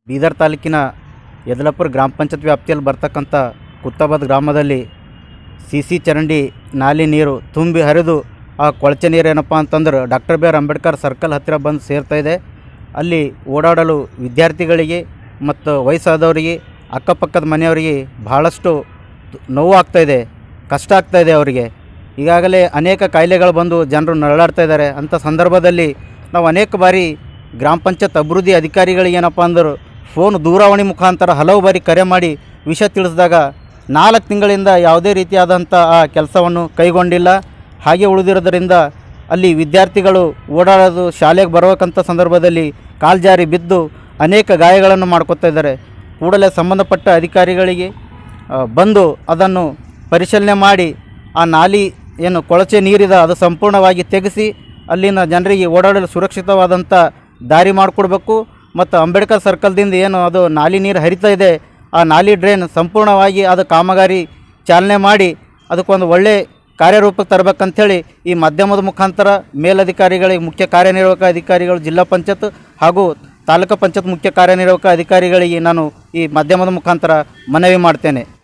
ಬೀದರ್ ತಾಲೂಕಿನ ಯದಲಾಪುರ ಗ್ರಾಮ ಪಂಚಾಯತ್ ವ್ಯಾಪ್ತಿಯಲ್ಲಿ ಬರ್ತಕ್ಕಂಥ ಕುತ್ತಾಬಾದ್ ಗ್ರಾಮದಲ್ಲಿ ಸಿ ಸಿ ಚರಂಡಿ ನಾಲಿ ನೀರು ತುಂಬಿ ಹರಿದು ಆ ಕೊಳಚೆ ನೀರು ಏನಪ್ಪ ಅಂತಂದ್ರೆ doctor B R Ambedkar circle ಹತ್ತಿರ ಬಂದು ಸೇರ್ತಾ ಇದೆ ಅಲ್ಲಿ ಓಡಾಡಲು ವಿದ್ಯಾರ್ಥಿಗಳಿಗೆ ಮತ್ತು ವಯಸ್ಸಾದವರಿಗೆ ಅಕ್ಕಪಕ್ಕದ ಮನೆಯವರಿಗೆ ಬಹಳಷ್ಟು ನೋವು ಆಗ್ತಾಯಿದೆ ಕಷ್ಟ ಆಗ್ತಾಯಿದೆ ಅವರಿಗೆ ಈಗಾಗಲೇ ಅನೇಕ ಕಾಯಿಲೆಗಳು ಬಂದು ಜನರು ನರಳಾಡ್ತಾ ಇದ್ದಾರೆ ಅಂಥ ಸಂದರ್ಭದಲ್ಲಿ ನಾವು ಅನೇಕ ಬಾರಿ ಗ್ರಾಮ ಪಂಚಾಯತ್ ಅಭಿವೃದ್ಧಿ ಅಧಿಕಾರಿಗಳಿಗೆ ಏನಪ್ಪ ಅಂದ್ರೆ ಫೋನ್ ದೂರವಾಣಿ ಮುಖಾಂತರ ಹಲವು ಬಾರಿ ಕರೆ ಮಾಡಿ ವಿಷಯ ತಿಳಿಸಿದಾಗ ನಾಲ್ಕು ತಿಂಗಳಿಂದ ಯಾವುದೇ ರೀತಿಯಾದಂಥ ಆ ಕೆಲಸವನ್ನು ಕೈಗೊಂಡಿಲ್ಲ ಹಾಗೆ ಉಳಿದಿರೋದರಿಂದ ಅಲ್ಲಿ ವಿದ್ಯಾರ್ಥಿಗಳು ಓಡಾಡೋದು ಶಾಲೆಗೆ ಬರಬೇಕಂತ ಸಂದರ್ಭದಲ್ಲಿ ಕಾಲ್ಜಾರಿ ಬಿದ್ದು ಅನೇಕ ಗಾಯಗಳನ್ನು ಮಾಡ್ಕೊತಾ ಇದ್ದಾರೆ ಕೂಡಲೇ ಸಂಬಂಧಪಟ್ಟ ಅಧಿಕಾರಿಗಳಿಗೆ ಆ, ಬಂದು ಅದನ್ನು ಪರಿಶೀಲನೆ ಮಾಡಿ ಆ ನಾಲಿ ಏನು ಕೊಳಚೆ ನೀರಿದೆ ಅದು ಸಂಪೂರ್ಣವಾಗಿ ತೆಗೆಸಿ ಅಲ್ಲಿನ ಜನರಿಗೆ ಓಡಾಡಲು ಸುರಕ್ಷಿತವಾದಂಥ ದಾರಿ ಮಾಡಿಕೊಡ್ಬೇಕು ಮತ್ತು ಅಂಬೇಡ್ಕರ್ ಸರ್ಕಲ್ದಿಂದ ಏನು ಅದು ನಾಲಿ ನೀರು ಹರಿತಾ ಇದೆ ಆ ನಾಲಿ ಡ್ರೈನ್ ಸಂಪೂರ್ಣವಾಗಿ ಅದು ಕಾಮಗಾರಿ ಚಾಲನೆ ಮಾಡಿ ಅದಕ್ಕೊಂದು ಒಳ್ಳೆ ಕಾರ್ಯರೂಪಕ್ಕೆ ತರಬೇಕಂಥೇಳಿ ಈ ಮಾಧ್ಯಮದ ಮುಖಾಂತರ ಮೇಲಧಿಕಾರಿಗಳಿಗೆ ಮುಖ್ಯ ಕಾರ್ಯನಿರ್ವಾಹಕ ಅಧಿಕಾರಿಗಳು ಜಿಲ್ಲಾ ಪಂಚಾಯತ್ ಹಾಗೂ ತಾಲೂಕು ಪಂಚಾಯತ್ ಮುಖ್ಯ ಕಾರ್ಯನಿರ್ವಾಹಕ ಅಧಿಕಾರಿಗಳಿಗೆ ನಾನು ಈ ಮಾಧ್ಯಮದ ಮುಖಾಂತರ ಮನವಿ ಮಾಡ್ತೇನೆ